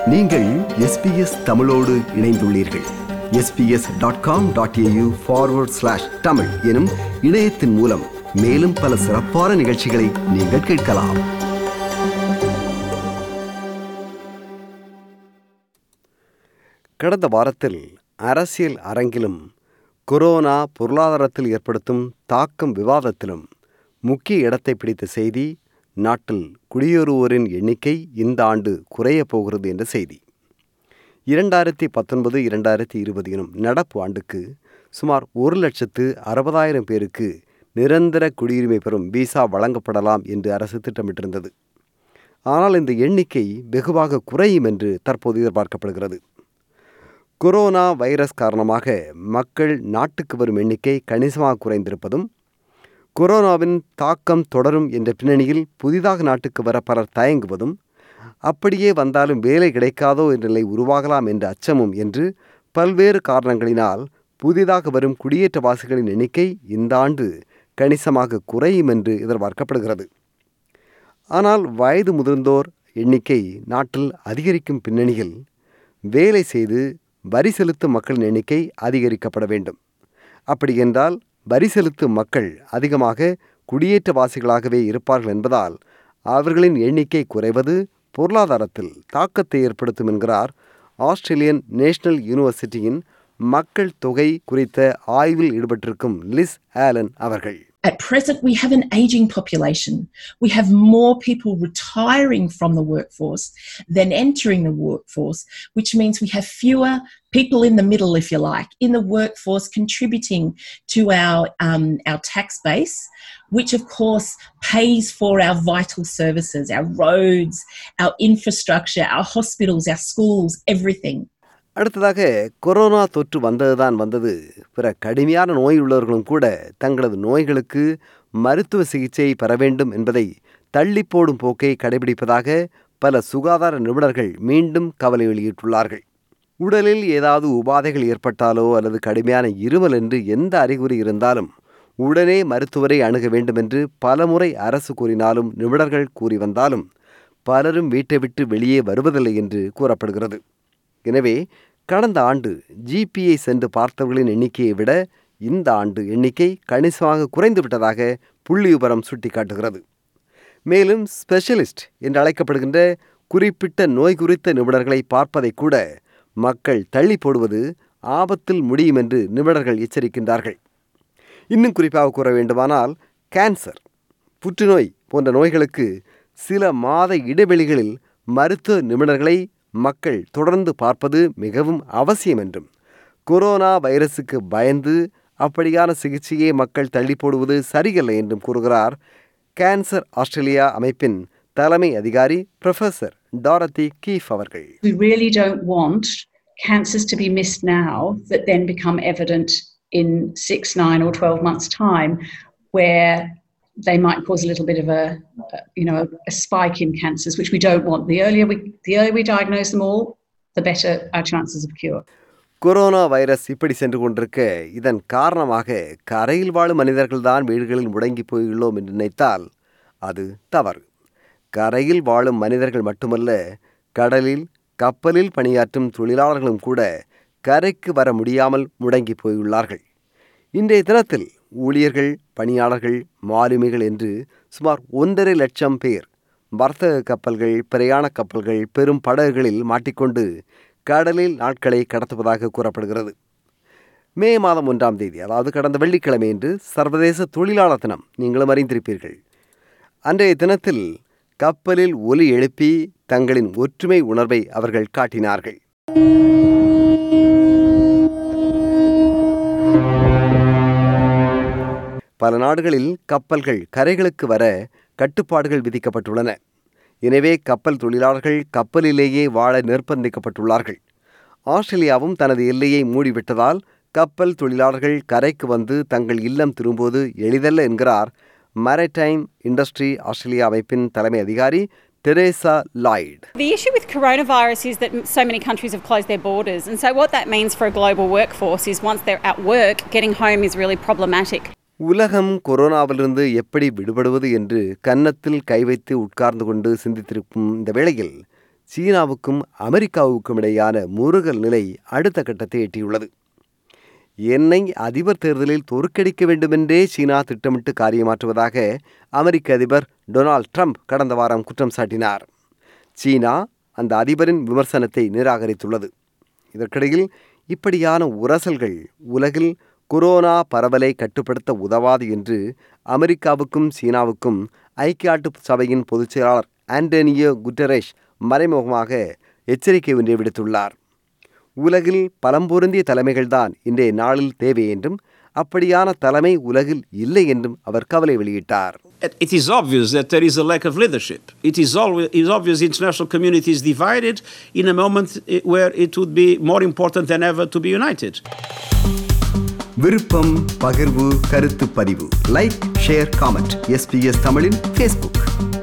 நீங்கள் எஸ்பிஎஸ் தமிழோடு இணைந்துள்ளீர்கள் SBS dot com dot AU forward slash Tamil எனும் இணையத்தின் மூலம் மேலும் பல சிறப்பான நிகழ்ச்சிகளை நீங்கள் கேட்கலாம் கடந்த வாரத்தில் அரசியல் அரங்கிலும் கொரோனா பொருளாதாரத்தில் ஏற்படுத்தும் தாக்கம் விவாதத்திலும் முக்கிய இடத்தை பிடித்த செய்தி நாட்டில் குடியேறுவோரின் எண்ணிக்கை இந்த ஆண்டு குறையப் போகிறது என்ற செய்தி இரண்டாயிரத்தி பத்தொன்பது இரண்டாயிரத்தி இருபது எனும் நடப்பு ஆண்டுக்கு சுமார் ஒரு லட்சத்து அறுபதாயிரம் பேருக்கு நிரந்தர குடியுரிமை பெறும் விசா வழங்கப்படலாம் என்று அரசு திட்டமிட்டிருந்தது ஆனால் இந்த எண்ணிக்கை வெகுவாக குறையும் என்று தற்போது எதிர்பார்க்கப்படுகிறது கொரோனா வைரஸ் காரணமாக மக்கள் நாட்டுக்கு வரும் எண்ணிக்கை கணிசமாக குறைந்திருப்பதும் கொரோனாவின் தாக்கம் தொடரும் என்ற பின்னணியில் புதிதாக நாட்டுக்கு வர பலர் தயங்குவதும் அப்படியே வந்தாலும் வேலை கிடைக்காதோ என்ற நிலை உருவாகலாம் என்ற அச்சமும் என்று பல்வேறு காரணங்களினால் புதிதாக வரும் குடியேற்றவாசிகளின் எண்ணிக்கை இந்த ஆண்டு கணிசமாக குறையும் என்று எதிர்பார்க்கப்படுகிறது ஆனால் வயது முதிர்ந்தோர் எண்ணிக்கை நாட்டில் அதிகரிக்கும் பின்னணியில் வேலை செய்து வரி செலுத்தும் மக்களின் எண்ணிக்கை அதிகரிக்கப்பட வேண்டும் அப்படி என்றால் வரி செலுத்தும் மக்கள் அதிகமாக குடியேற்றவாசிகளாகவே இருப்பார்கள் என்பதால் அவர்களின் எண்ணிக்கை குறைவது பொருளாதாரத்தில் தாக்கத்தை ஏற்படுத்தும் என்கிறார் ஆஸ்திரேலியன் நேஷனல் யூனிவர்சிட்டியின் மக்கள் தொகை குறித்த ஆய்வில் ஈடுபட்டிருக்கும் லிஸ் ஆலன் அவர்கள் At present, we have an aging population. We have more people retiring from the workforce than entering the workforce, which means we have fewer people in the middle, if you like, in the workforce contributing to our, um, our tax base, which of course pays for our vital services, our roads, our infrastructure, our hospitals, our schools, everything. அடுத்ததாக corona தொற்று வந்ததுதான் வந்தது பிற கடுமையான நோய் உள்ளவர்களும் கூட தங்களது நோய்களுக்கு மருத்துவ சிகிச்சை பெற வேண்டும் என்பதை தள்ளி போடும் போக்கை கடைபிடிப்பதாக பல சுகாதார நிபுணர்கள் மீண்டும் கவலை வெளியிட்டுள்ளார்கள் உடலில் ஏதாவது உபாதைகள் ஏற்பட்டாலோ அல்லது கடுமையான இருமல் என்று எந்த அறிகுறி இருந்தாலும் உடனே மருத்துவரை அணுக வேண்டும் என்று பலமுறை அரசு கூறினாலும் நிபுணர்கள் கூறி வந்தாலும் பலரும் வீட்டை விட்டு வெளியே வருவதில்லை என்று கூறப்படுகிறது எனவே கடந்த ஆண்டு ஜிபிஐ சென்று பார்த்தவர்களின் எண்ணிக்கையை விட இந்த ஆண்டு எண்ணிக்கை கணிசமாக குறைந்து விட்டதாக புள்ளி விபரம் சுட்டிக்காட்டுகிறது மேலும் ஸ்பெஷலிஸ்ட் என்று அழைக்கப்படுகின்ற குறிப்பிட்ட நோய் குறித்த நிபுணர்களை பார்ப்பதை கூட மக்கள் தள்ளி போடுவது ஆபத்தில் முடியும் என்று நிபுணர்கள் எச்சரிக்கின்றார்கள் இன்னும் குறிப்பாக கூற வேண்டுமானால் கேன்சர் புற்றுநோய் போன்ற நோய்களுக்கு சில மாத இடைவெளிகளில் மருத்துவ நிபுணர்களை மக்கள் தொடர்ந்து பார்ப்பது மிகவும் அவசியம் என்றும் கொரோனா வைரஸுக்கு பயந்து அப்படியான சிகிச்சையை மக்கள் தள்ளி போடுவது சரியல்ல என்றும் கூறுகிறார் கேன்சர் ஆஸ்திரேலியா அமைப்பின் தலைமை அதிகாரி ப்ரொஃபசர் டாரதி கீஃப் அவர்கள் We really don't want cancers to be missed now that then become evident in six, nine, or 12 months' time, where they might cause a little bit of a, a you know, a, a spike in cancers, which we don't want. The earlier we, the earlier we diagnose them all, the better our chances of cure. Corona virus இப்படி சென்று கொண்டிருக்க இதன் காரணமாக கரையில் வாழும் மனிதர்கள்தான் வீடுகளில் முடங்கி போயுள்ளோம் என்று நினைத்தால் அது தவறு கரையில் வாழும் மனிதர்கள் மட்டுமல்ல கடலில் கப்பலில் பணியாற்றும் தொழிலாளர்களும் கூட கரைக்கு வர முடியாமல் முடங்கி போயுள்ளார்கள் இன்றைய தினத்தில் ஊழியர்கள் பணியாளர்கள் மாலுமிகள் என்று சுமார் ஒன்றரை லட்சம் பேர் வர்த்தக கப்பல்கள் பிரயாண கப்பல்கள் பெரும் படகுகளில் மாட்டிக்கொண்டு கடலில் நாட்களை கடத்துவதாக கூறப்படுகிறது மே மாதம் ஒன்றாம் தேதி அதாவது கடந்த வெள்ளிக்கிழமை என்று சர்வதேச தொழிலாளர் தினம் நீங்களும் அறிந்திருப்பீர்கள் அன்றைய தினத்தில் கப்பலில் ஒலி எழுப்பி தங்களின் ஒற்றுமை உணர்வை அவர்கள் காட்டினார்கள் பல நாடுகளில் கப்பல்கள் கரைகளுக்கு வர கட்டுப்பாடுகள் விதிக்கப்பட்டுள்ளன எனவே கப்பல் தொழிலாளர்கள் கப்பலிலேயே வாழ நிர்பந்திக்கப்பட்டுள்ளார்கள் ஆஸ்திரேலியாவும் தனது எல்லையை மூடிவிட்டதால் கப்பல் தொழிலாளர்கள் கரைக்கு வந்து தங்கள் இல்லம் திரும்புவது எளிதல்ல என்கிறார் மரைடைம் இண்டஸ்ட்ரி ஆஸ்திரேலியா அமைப்பின் தலைமை அதிகாரி Teresa Lloyd. The issue with coronavirus is that so many countries have closed their borders. And so, what that means for a global workforce is once they're at work, getting home is really problematic. உலகம் கொரோனாவிலிருந்து எப்படி விடுபடுவது என்று கன்னத்தில் கை வைத்து உட்கார்ந்து கொண்டு சிந்தித்திருக்கும் இந்த வேளையில் சீனாவுக்கும் அமெரிக்காவுக்கும் இடையான முருகல் நிலை அடுத்த கட்டத்தை எட்டியுள்ளது என்னை அதிபர் தேர்தலில் தோற்கடிக்க வேண்டுமென்றே சீனா திட்டமிட்டு காரியமாற்றுவதாக அமெரிக்க அதிபர் டொனால்ட் ட்ரம்ப் கடந்த வாரம் குற்றம் சாட்டினார் சீனா அந்த அதிபரின் விமர்சனத்தை நிராகரித்துள்ளது இதற்கிடையில் இப்படியான உரசல்கள் உலகில் கொரோனா பரவலை கட்டுப்படுத்த உதவாது என்று அமெரிக்காவுக்கும் சீனாவுக்கும் ஐக்கிய நாட்டு சபையின் பொதுச் செயலாளர் ஆண்டனியோ குட்டரேஷ் மறைமுகமாக எச்சரிக்கை ஒன்றை விடுத்துள்ளார் உலகில் பலம் பொருந்திய தலைமைகள்தான் இன்றைய நாளில் தேவை என்றும் அப்படியான தலைமை உலகில் இல்லை என்றும் அவர் கவலை வெளியிட்டார் It is obvious that there is a lack of leadership. It is, always, it is obvious the international community is divided in a moment eh, where it would be more important than ever to be united. விருப்பம் பகிர்வு கருத்து பதிவு like share comment SBS தமிழின் Facebook